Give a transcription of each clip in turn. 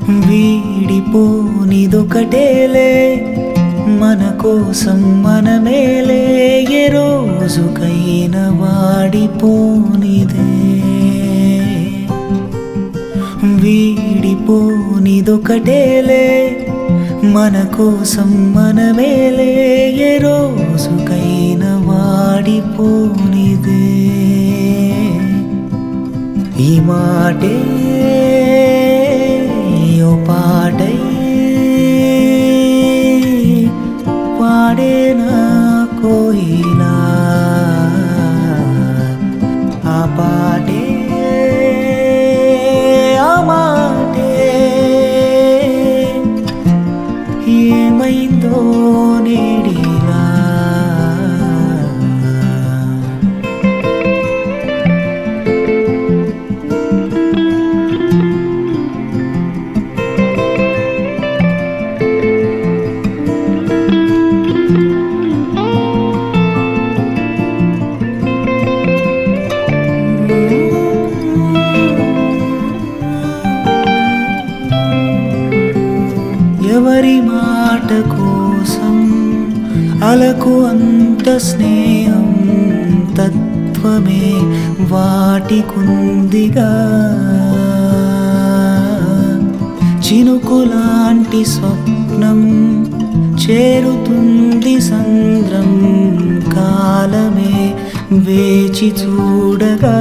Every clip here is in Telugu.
వీడిపోనిదొకటేలే మన కోసం మనమేలే ఏ రోజుకైనా వాడిపోనిదే వీడిపోనిదొకటేలే మన కోసం మనమేలే ఏ రోజుకైనా వాడిపోనిదే ఈ మాటే ఓ పాటై పాడేనా కోయిలా ఆ పాటే ఆ మాటే ఏమైందో నేడిలా ఎవరి మాట కోసం అలకు అంత స్నేహం తత్వమే వాటికుందిగా చినుకులాంటి స్వప్నం చేరుతుంది సంద్రం కాలమే వేచి చూడగా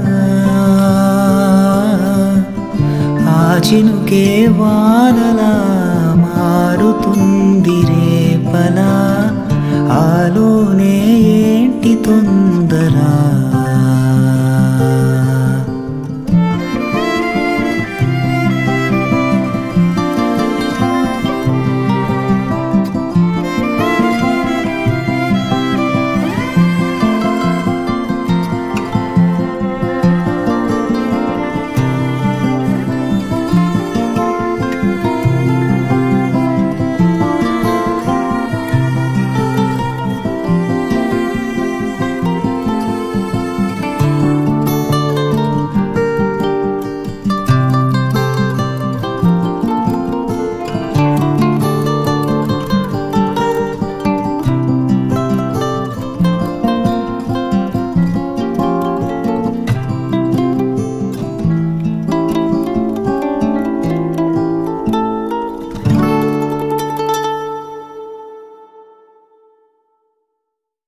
ఆ చినుకే వానలా మారుతుంది రేపలా ఆలోనే ఏంటి తొందర